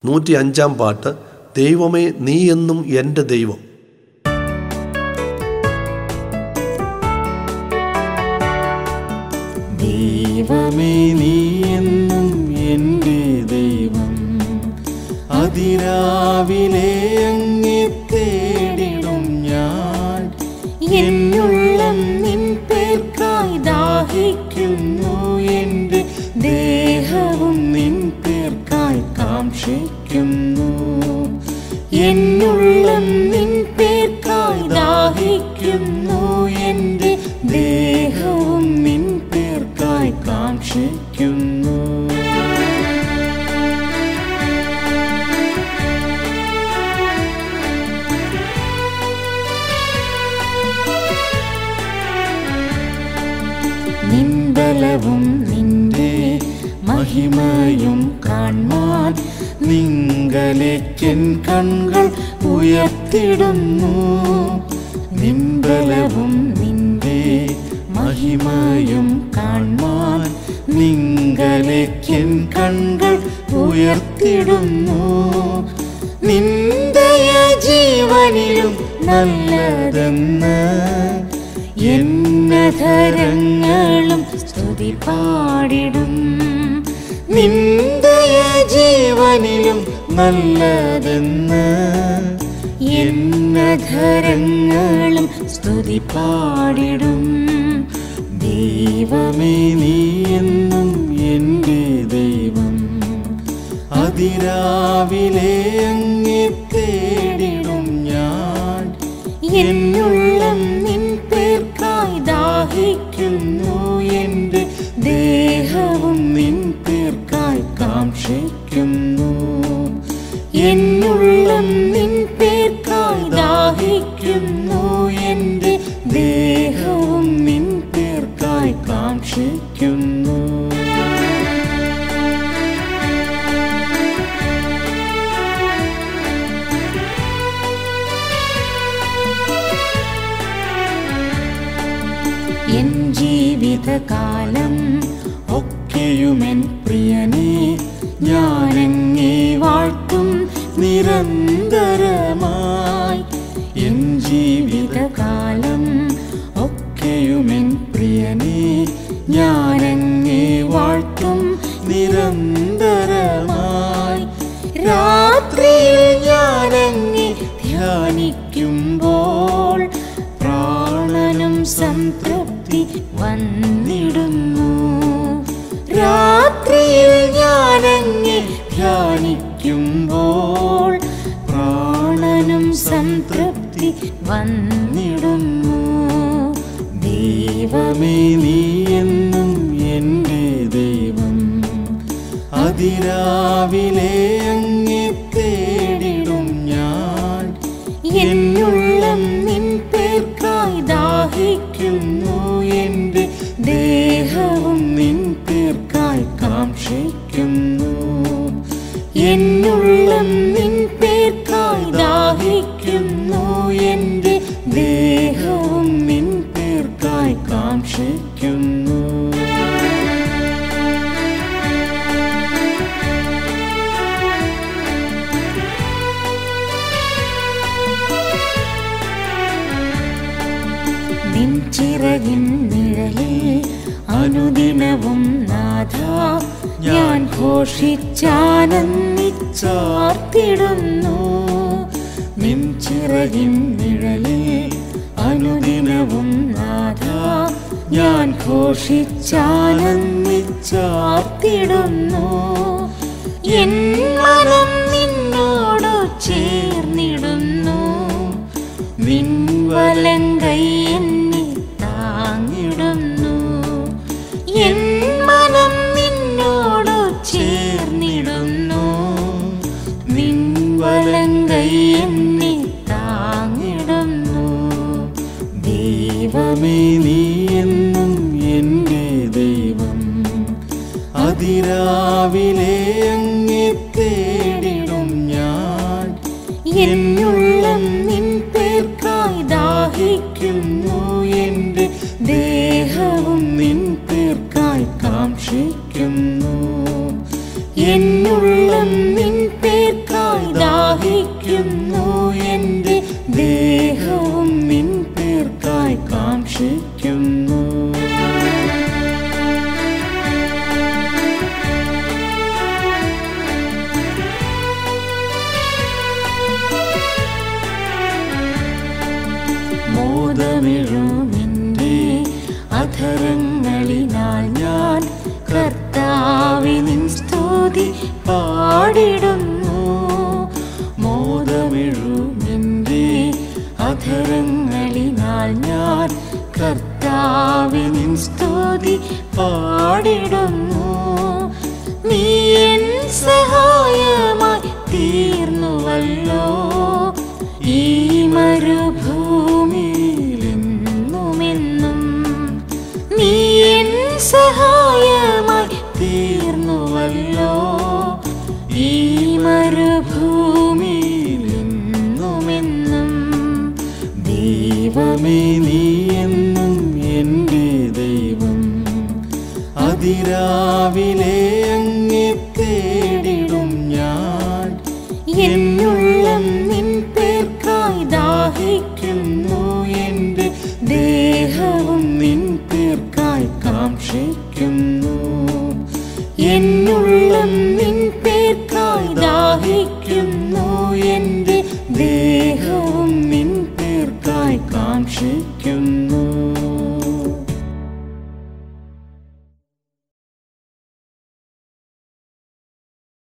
നൂറ്റി അഞ്ചാം പാട്ട് ദൈവമേ നീ എന്നും എൻ്റെ ദൈവം ദൈവമേ നീ എന്നും എൻ്റെ ദൈവം അതിരാവിലെ അങ്ങെ തേടിടും ഞാൻ എന്നുള്ളം നിൻ പേർക്കായി ദാഹിക്കുന്നു എൻ്റെ ദേഹവും നിൻ പേർക്കായി കാക്ഷിക്കുന്നു എന്നുള്ളം നിൻ പേർക്കായി ദാഹിക്കുന്നു എൻ്റെ ദേഹവും നിൻ പേർക്കായി കാക്ഷിക്കുന്നു നിൻബലവും നിന്റെ മഹിമയും കാൺമാൻ നിങ്കലേക്കൻ കൺകൾ ഉയർത്തിടുന്നു നിൻബലവും നിന്റെ മഹിമയും കാൺമാൻ നിങ്കലേക്കൻ കൺകൾ ഉയർത്തിടുന്നു നിന്ദയ ജീവനിലും നല്ലതെന്ന് എന്നധരങ്ങളും സ്തുതി പാടിടും നിന്ദയ ജീവനിലും നല്ലതെന്ന് എന്നധരങ്ങളും സ്തുതി പാടിടും ദൈവമേ നീ എന്നും എൻ്റെ ദൈവം അതിരാവിലെ അങ്ങെ തേടിടും ഞാൻ എന്നുള്ളം നിൻ പേർക്കായി ദാഹിക്കുന്നു എൻ്റെ ദേഹവും നിൻ പേർക്കായി കാക്ഷിക്കുന്നു എന്നുള്ളം നിൻ പേർക്കായി ദാഹിക്കുന്നു എൻ്റെ ദേഹവും നിൻ പേർക്കായി കാക്ഷിക്കുന്നു എൻ ജീവിതകാലം ഒക്കെയുമെൻ പ്രിയനെ ഞാനങ്ങേ വാഴ്ത്തും നിരന്തരമായി എൻ ജീവിതകാലം ഒക്കെയുമെൻ പ്രിയനെ ഞാനങ്ങേ വാഴ്ത്തും നിരന്തരമായി രാത്രിയിൽ ഞാനങ്ങേ ധ്യാനിക്കുമ്പോൾ പ്രാണനും സംതൃപ്തി വന്നിടുന്നു രാത്രിയിൽ ഞാനങ്ങെ ധ്യാനിക്കുമ്പോൾ പ്രാണനും സംതൃപ്തി വന്നിടുന്നു ദൈവമേ നീ എന്നും എൻ്റെ ദൈവം അതിരാവിലെ അങ്ങെ തേടിടും ഞാൻ എന്നുള്ളം നിൻ പേർക്കായി ദാഹിക്കുന്നു എൻ്റെ ദേഹവും നിൻ പേർക്കായി കാക്ഷിക്കുന്നു എന്നുള്ളം നിൻ പേർക്കായി ദാഹിക്കുന്നു എൻ്റെ ദേഹവും നിൻ പേർക്കായി കാക്ഷിക്കുന്നു നിൻ ചിറകിൻ നിഴലിൽ അനുദിനവും നാഥ ഞാൻ ഘോഷിച്ചാനന്ദിച്ചാർത്തിടുന്നു നിൻ ചിറകിൻ നിഴലിൽ അനുദിനവും നാഥ ഞാൻ ഘോഷിച്ചാനന്ദിച്ചാർത്തിടുന്നു എൻ മനം നിന്നോടു ചേർന്നിടുന്നു നിൻ വലങ്കൈ എന്നെ താങ്ങിടുന്നു എൻ മനം നിന്നോടു ചേർന്നിടുന്നു നിൻ വലങ്കൈ എന്നെ താങ്ങിടുന്നു ദൈവമേ നീ എന്നും എൻ്റെ ദൈവം അതിരാവിലെ അങ്ങെ തേടിടും ഞാൻ എന്നുള്ളം നിൻ പേർക്കായി ദാഹിക്കുന്നു എൻ്റെ ദേഹവും നിൻ പേർക്കായി കാക്ഷിക്കുന്നു എന്നുള്ളം നിൻ പേർ അധരങ്ങളിനാൽ ഞാൻ കർത്താവിനിൻ സ്തുതി പാടിടുന്നു മോദമെഴുമെൻ്റെ അധരങ്ങളിനാൽ ഞാൻ കർത്താവിനിൻ സ്തുതി പാടിടുന്നു നീ എൻ സഹായമായി തീർന്നുവല്ലോ ഈ മരുഭൂമിയിലെന്നുമെന്നും നീ എൻ സഹായമായി തീർന്നുവല്ലോ ഈ മരുഭൂമിയിലെന്നുമെന്നും ദൈവമേ നീ എന്നും എൻ്റെ ദൈവം അതിരാവിലെ അങ്ങെ തേടി